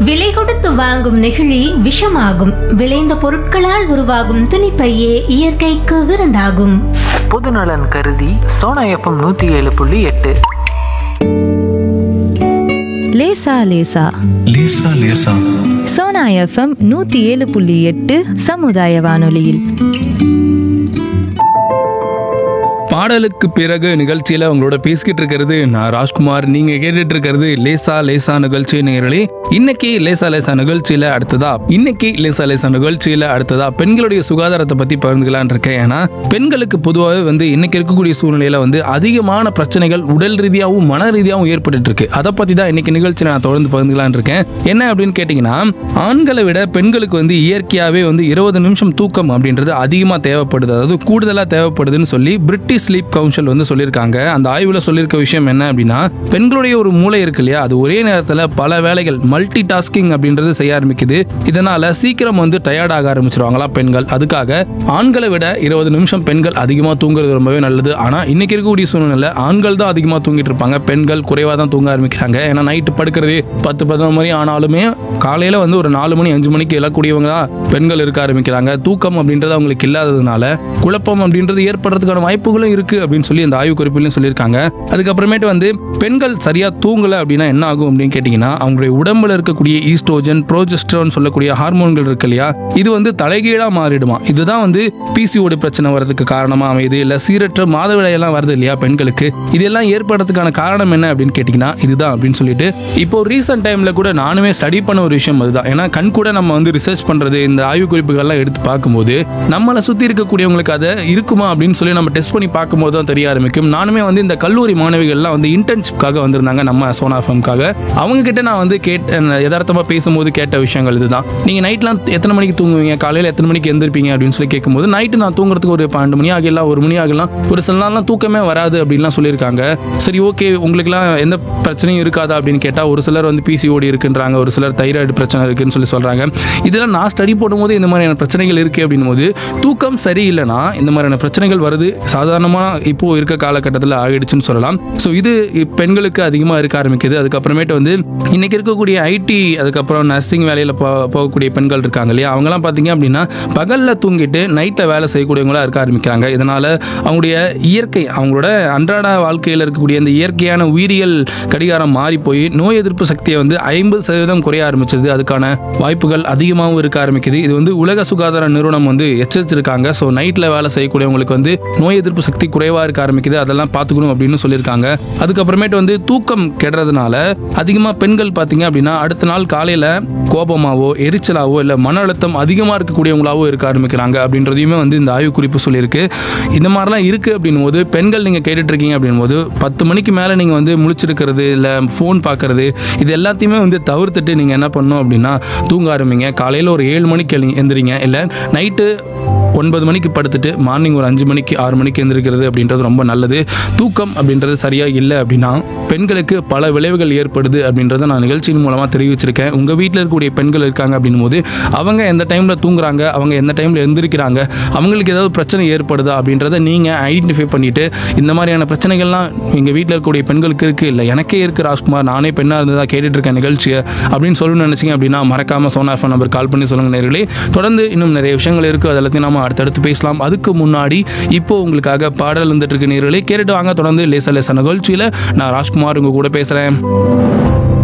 விலை கொடுத்து வாங்கும் நெகிழி விஷமாகும் விளைந்த பொருட்களால் உருவாகும் துணிப்பையே இயற்கைக்கு விருந்தாகும் பொதுநலன் கருதி சோனா எஃப்எம் நூற்றி ஏழு புள்ளி எட்டு லேசா லேசா லேசா லேசா சோனா எஃப்எம் நூத்தி ஏழு புள்ளி எட்டு சமுதாய வானொலியில் பாடலுக்கு பிறகு நிகழ்ச்சியில உங்களோட பேசிக்கிட்டு இருக்கிறது நான் ராஜ்குமார் நீங்க கேட்டுட்டு இருக்கிறது லேசா லேசா நிகழ்ச்சி நேயர்களே இன்னைக்கு லேசா லேசா நிகழ்ச்சியில அடுத்ததா இன்னைக்கு லேசா லேசா நிகழ்ச்சியில அடுத்ததா பெண்களுடைய சுகாதாரத்தை பத்தி பகிர்ந்துக்கலாம்னு இருக்கேன் ஏன்னா பெண்களுக்கு பொதுவாகவே வந்து இன்னைக்கு இருக்கக்கூடிய சூழ்நிலையில வந்து அதிகமான பிரச்சனைகள் உடல் ரீதியாகவும் மன ரீதியாகவும் ஏற்பட்டுட்டு இருக்கு அதை பத்தி தான் இன்னைக்கு நிகழ்ச்சியில நான் தொடர்ந்து பகிர்ந்துக்கலாம்னு இருக்கேன் என்ன அப்படின்னு கேட்டீங்கன்னா ஆண்களை விட பெண்களுக்கு வந்து இயற்கையாவே வந்து இருபது நிமிஷம் தூக்கம் அப்படின்றது அதிகமா தேவைப்படுது அதாவது கூடுதலா தேவைப்படுதுன்னு சொல்லி பிரிட்டிஷ் ஸ்லீப் கவுன்சில் வந்து சொல்லியிருக்காங்க அந்த ஆய்வுல சொல்லியிருக்க விஷயம் என்ன அப்படின்னா பெண்களுடைய ஒரு மூளை இருக்கு இல்லையா அது ஒரே நேரத்துல பல வேலைகள் மல்டி டாஸ்கிங் அப்படின்றது செய்ய ஆரம்பிக்குது இதனால சீக்கிரம் வந்து டயர்ட் ஆக ஆரம்பிச்சிருவாங்களா பெண்கள் அதுக்காக ஆண்களை விட இருபது நிமிஷம் பெண்கள் அதிகமா தூங்குறது ரொம்பவே நல்லது ஆனா இன்னைக்கு இருக்கக்கூடிய சூழ்நிலை ஆண்கள் தான் அதிகமா தூங்கிட்டு இருப்பாங்க பெண்கள் குறைவா தான் தூங்க ஆரம்பிக்கிறாங்க ஏன்னா நைட்டு படுக்கிறது பத்து பதினொரு மணி ஆனாலுமே காலையில வந்து ஒரு நாலு மணி அஞ்சு மணிக்கு எழக்கூடியவங்க தான் பெண்கள் இருக்க ஆரம்பிக்கிறாங்க தூக்கம் அப்படின்றது அவங்களுக்கு இல்லாததுனால குழப்பம் அப்படின்றது ஏற்படுறதுக்கான வாய்ப்புகளும் இருக்கு அப்படின்னு சொல்லி அந்த ஆய்வு குறிப்பிலையும் சொல்லியிருக்காங்க அதுக்கப்புறமேட்டு வந்து பெண்கள் சரியா தூங்கல அப்படின்னா என்ன ஆகும் அப்படின்னு கேட்டீங்கன்னா அவங்களுடைய உடம்புல இருக்கக்கூடிய ஈஸ்ட்ரோஜன் ப்ரோஜெஸ்ட்ரான் சொல்லக்கூடிய ஹார்மோன்கள் இருக்கு இல்லையா இது வந்து தலைகீழா மாறிடுமா இதுதான் வந்து பிசிஓடி பிரச்சனை வர்றதுக்கு காரணமா அமையுது இல்ல சீரற்ற மாதவிடாயெல்லாம் வருது இல்லையா பெண்களுக்கு இதெல்லாம் ஏற்படுறதுக்கான காரணம் என்ன அப்படின்னு கேட்டீங்கன்னா இதுதான் அப்படின்னு சொல்லிட்டு இப்போ ரீசெண்ட் டைம்ல கூட நானுமே ஸ்டடி பண்ண ஒரு விஷயம் அதுதான் ஏன்னா கண் கூட நம்ம வந்து ரிசர்ச் பண்றது இந்த ஆய்வு குறிப்புகள்லாம் எடுத்து பார்க்கும்போது நம்மளை சுத்தி இருக்கக்கூடியவங்களுக்கு அதை இருக்குமா அப்படின்னு சொல்லி நம்ம டெஸ்ட் பண்ணி பார்க்கும்போது தான் தெரிய ஆரம்பிக்கும் நானுமே வந்து இந்த கல்லூரி மாணவிகள்லாம் வந்து இன்டர்ன்ஷிப்காக வந்திருந்தாங்க நம்ம சோனா எஃப்எம்காக அவங்க கிட்ட நான் வந்து கேட்ட யதார்த்தமா பேசும்போது கேட்ட விஷயங்கள் இதுதான் நீங்க நைட்லாம் எத்தனை மணிக்கு தூங்குவீங்க காலையில எத்தனை மணிக்கு எந்திருப்பீங்க அப்படின்னு சொல்லி கேட்கும்போது நைட்டு நான் தூங்குறதுக்கு ஒரு பன்னெண்டு மணி ஆகலாம் ஒரு மணி ஆகலாம் ஒரு சில நாள்லாம் தூக்கமே வராது அப்படின்லாம் சொல்லியிருக்காங்க சரி ஓகே உங்களுக்குலாம் எந்த பிரச்சனையும் இருக்காதா அப்படின்னு கேட்டால் ஒரு சிலர் வந்து பிசிஓடி இருக்குன்றாங்க ஒரு சிலர் தைராய்டு பிரச்சனை இருக்குன்னு சொல்லி சொல்றாங்க இதெல்லாம் நான் ஸ்டடி போடும்போது இந்த மாதிரியான பிரச்சனைகள் இருக்கு அப்படின்னும் போது தூக்கம் சரியில்லைன்னா இந்த மாதிரியான பிரச்சனைகள் வருது சாதாரணமாக இப்போ இருக்க காலகட்டத்தில் ஆகிடுச்சுன்னு சொல்லலாம் ஸோ இது பெண்களுக்கு அதிகமாக இருக்க ஆரம்பிக்குது அதுக்கப்புறமேட்டு வந்து இன்னைக்கு இருக்கக்கூடிய ஐடி அதுக்கப்புறம் நர்சிங் வேலையில் போ போகக்கூடிய பெண்கள் இருக்காங்க இல்லையா அவங்கலாம் பார்த்தீங்க அப்படின்னா பகலில் தூங்கிட்டு நைட்டில் வேலை செய்யக்கூடியவங்களா இருக்க ஆரம்பிக்கிறாங்க இதனால அவங்களுடைய இயற்கை அவங்களோட அன்றாட வாழ்க்கையில் இருக்கக்கூடிய இந்த இயற்கையான உயிரியல் கடிகாரம் மாறி போய் நோய் எதிர்ப்பு சக்தியை வந்து ஐம்பது சதவீதம் குறைய ஆரம்பிச்சது அதுக்கான வாய்ப்புகள் அதிகமாகவும் இருக்க ஆரம்பிக்குது இது வந்து உலக சுகாதார நிறுவனம் வந்து எச்சரிச்சிருக்காங்க ஸோ நைட்டில் வேலை செய்யக்கூடியவங்களுக்கு வந்து நோய் எதிர்ப்பு சக்தி குறைவாக இருக்க ஆரம்பிக்குது அதெல்லாம் பார்த்துக்கணும் அப்படின்னு சொல்லியிருக்காங்க அதுக்கப்புறமேட்டு வந்து தூக்கம் கெடுறதுனால அதிகமாக பெண்கள் பார்த்தீங்க அப்படின்னா அடுத்த நாள் காலையில் கோபமாவோ எரிச்சலாவோ இல்லை மன அழுத்தம் அதிகமாக இருக்கக்கூடியவங்களாவோ இருக்க ஆரம்பிக்கிறாங்க அப்படின்றதையுமே வந்து இந்த ஆய்வு குறிப்பு சொல்லியிருக்கு இந்த மாதிரிலாம் இருக்குது அப்படின்னும் போது பெண்கள் நீங்கள் கேட்டுட்டு இருக்கீங்க அப்படின்னும் போது பத்து மணிக்கு மேலே நீங்கள் வந்து முழிச்சிருக்கிறது இல்லை ஃபோன் பார்க்கறது இது எல்லாத்தையுமே வந்து தவிர்த்துட்டு நீங்கள் என்ன பண்ணணும் அப்படின்னா தூங்க ஆரம்பிங்க காலையில் ஒரு ஏழு மணிக்கு எழு எந்திரிங்க இல்லை நைட்டு ஒன்பது மணிக்கு படுத்துட்டு மார்னிங் ஒரு அஞ்சு மணிக்கு ஆறு மணிக்கு எந்திரிக்கிறது அப்படின்றது ரொம்ப நல்லது தூக்கம் அப்படின்றது சரியாக இல்லை அப்படின்னா பெண்களுக்கு பல விளைவுகள் ஏற்படுது அப்படின்றத நான் நிகழ்ச்சியின் மூலமாக தெரிவிச்சிருக்கேன் உங்கள் வீட்டில் இருக்கக்கூடிய பெண்கள் இருக்காங்க அப்படின்னும் போது அவங்க எந்த டைமில் தூங்குறாங்க அவங்க எந்த டைமில் எந்திரிக்கிறாங்க அவங்களுக்கு ஏதாவது பிரச்சனை ஏற்படுதா அப்படின்றத நீங்கள் ஐடென்டிஃபை பண்ணிவிட்டு இந்த மாதிரியான பிரச்சனைகள்லாம் எங்கள் வீட்டில் இருக்கக்கூடிய பெண்களுக்கு இருக்குது இல்லை எனக்கே இருக்குது ராஜ்குமார் நானே பெண்ணாக இருந்ததா கேட்டுட்டு இருக்கேன் நிகழ்ச்சியை அப்படின்னு சொல்லணும்னு நினச்சிங்க அப்படின்னா மறக்காமல் சோனா ஃபோன் நம்பர் கால் பண்ணி சொல்லுங்கள் நேர்களே தொடர்ந்து இன்னும் நிறைய விஷயங்கள் இருக்குது அது எல்லாத்தையும் நம்ம அடுத்தடுத்து பேசலாம் அதுக்கு முன்னாடி இப்போ உங்களுக்காக பாடல் வந்துட்டு இருக்கு நேர்களே கேட்டுட்டு வாங்க தொடர்ந்து லேசா லேசா நிகழ்ச்சியில் நான் ராஜ்குமார் உங்க கூட பேசுகிறேன்